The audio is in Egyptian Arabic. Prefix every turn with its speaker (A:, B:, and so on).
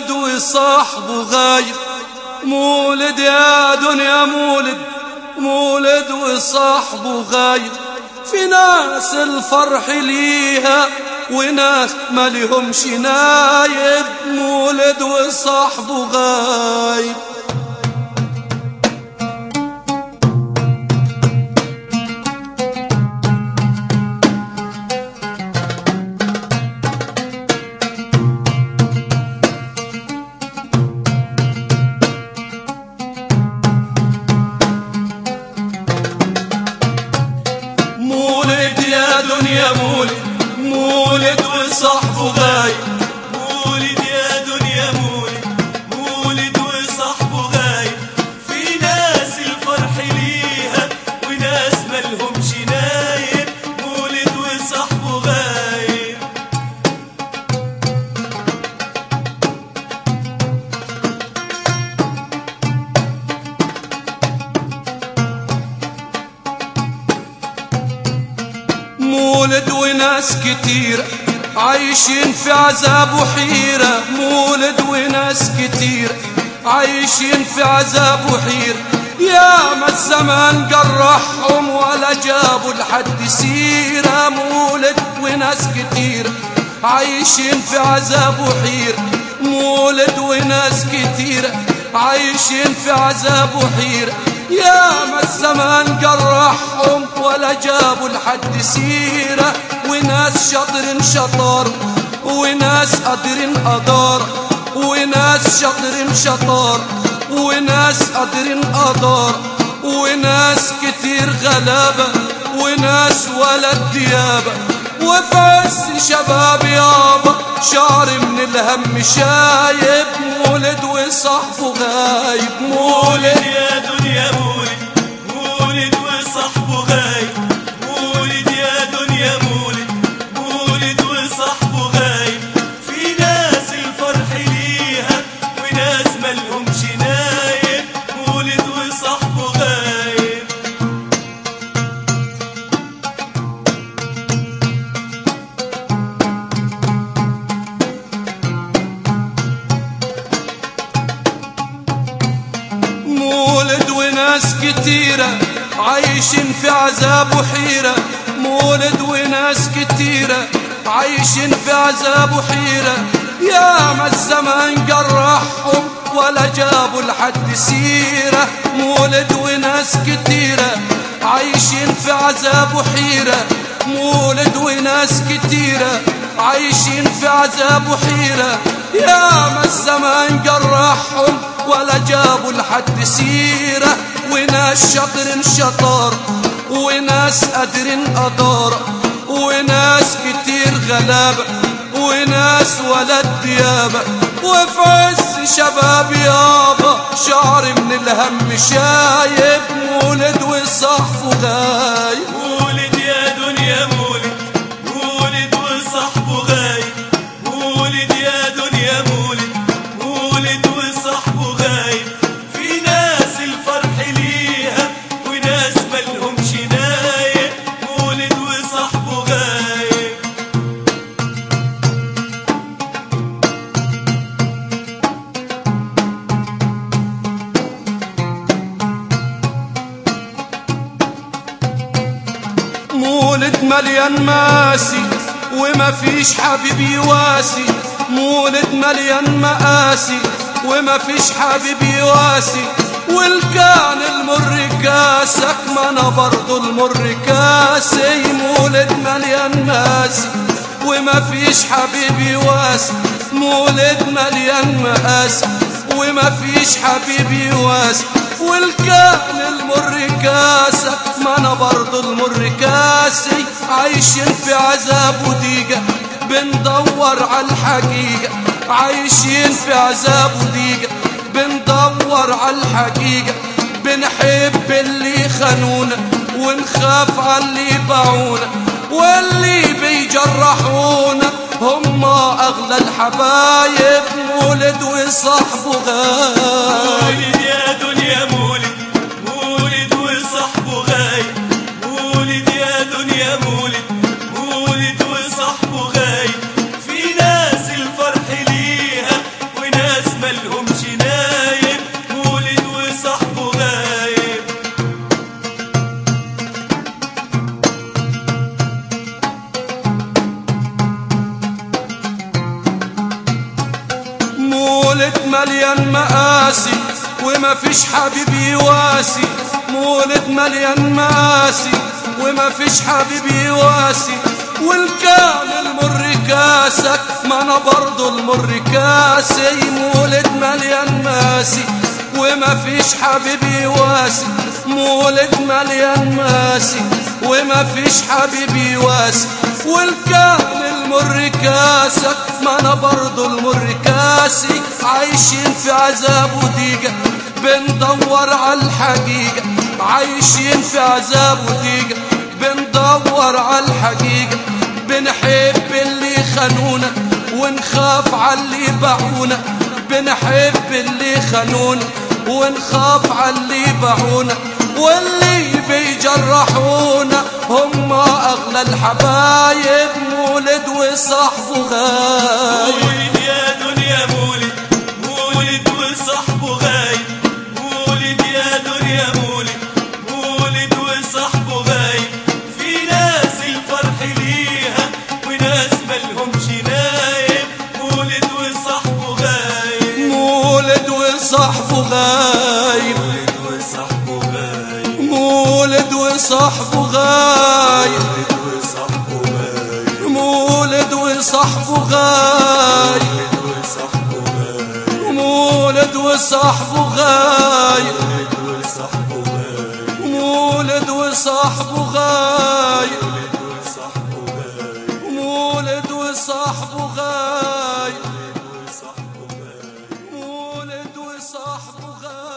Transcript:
A: مولد وصاحبه غايب مولد يا دنيا مولد مولد وصاحبه غايب في ناس الفرح ليها وناس ما لهمش نايب مولد وصاحبه غايب مولد يا دنيا مولد مولد وصاحبه غايب
B: مولد يا دنيا مولد مولد وصاحبه غايب في ناس الفرح ليها وناس ملهمش نايب مولد وصاحبه غايب
A: مولد وناس كتير عايشين في عذاب وحيرة مولد وناس كتير عايشين في عذاب وحيرة يا ما الزمان جرحهم ولا جابوا لحد سيرة مولد وناس كتير عايشين في عذاب وحيرة مولد وناس كتير عايشين في عذاب وحيرة يا ما الزمان جرحهم ولا جابوا لحد سيرة وناس شاطرين شطار وناس قادرين قدار وناس شاطرين شطار وناس قادرين قدار وناس كتير غلابة وناس ولد ديابة وفي عز شباب يابا شعر من الهم شايب مولد وصاحبه غايب مولد
B: يا دنيا مولد مولد وصاحبه غايب مولد يا دنيا مولد مولد وصاحبه غايب في ناس الفرح ليها وناس ملهمش نايب مولد وصاحبه غايب
A: مولد وناس كتيرة عايشين في عذاب وحيرة مولد وناس كتيرة عايشين في عذاب وحيرة يا ما الزمان جرحهم ولا جابوا لحد سيرة مولد وناس كتيرة عايشين في عذاب وحيرة مولد وناس كتيرة عايشين في عذاب وحيرة يا ما الزمان جرحهم ولا جابوا لحد سيرة وناس شاطرين شطار وناس قادرين قدارة وناس كتير غلابة وناس ولد ديابة وفي عز شباب يابا شعر من الهم شايب مولد وصحفه غايب
B: مولد يا دنيا مولد مولد وصاحبه غايب مولد يا دنيا مولد مولد وصاحبه غايب في ناس الفرح ليها وناس ملهمش نايب مولد وصاحبه غايب
A: مولد مليان ماسي وما فيش حبيب يواسي مولد مليان مآسي وما فيش حبيب يواسي والكان المر كاسك ما انا برضو المر كاسي مولد مليان ماسي وما فيش حبيب يواسي مولد مليان مآسي وما فيش حبيب يواسي والكان المر كاسك ما انا برضو المر كاسي عايشين في عذاب وضيقة بندور على الحقيقة عايشين في عذاب وضيقة بندور على الحقيقة بنحب اللي خانونا ونخاف على اللي باعونا واللي بيجرحونا هم أغلى الحبايب مولد وصاحبه غايب
B: مولد يا دنيا مولد مولد وصاحبه غايب مولد يا دنيا مولد مولد وصاحبه غايب في ناس الفرح ليها وناس
A: مولد مليان مآسي وما فيش حبيب يواسي مولد مليان مآسي وما فيش حبيب يواسي والكان المر كاسك ما انا برضو المر كاسي مولد مليان ماسي وما فيش حبيب يواسي مولد مليان ماسي وما فيش حبيب يواسي والكان المر كاسك ما انا برضو المر كاسي عايشين في عذاب وضيقة بندور على الحقيقة عايشين في عذاب وضيقة بندور على الحقيقة بنحب اللي خانونا ونخاف على اللي باعونا بنحب اللي خانونا ونخاف على اللي باعونا واللي بيجرحونا هم اغلى الحبايب مولد وصاحبه غايب
B: مولد يا دنيا مولد مولد وصاحبه غايب مولد يا دنيا مولد مولد وصاحبه غايب في ناس الفرح ليها وناس ملهمش نايب مولد وصاحبه غايب
A: مولد وصاحبه غايب
B: مولد وصاحبه غايب
A: مولد وصاحبه غايب
B: مولد وصاحبه غايب
A: مولد وصاحبه غايب
B: مولد وصاحبه غايب
A: مولد وصاحبه غايب مولد وصاحبه غايب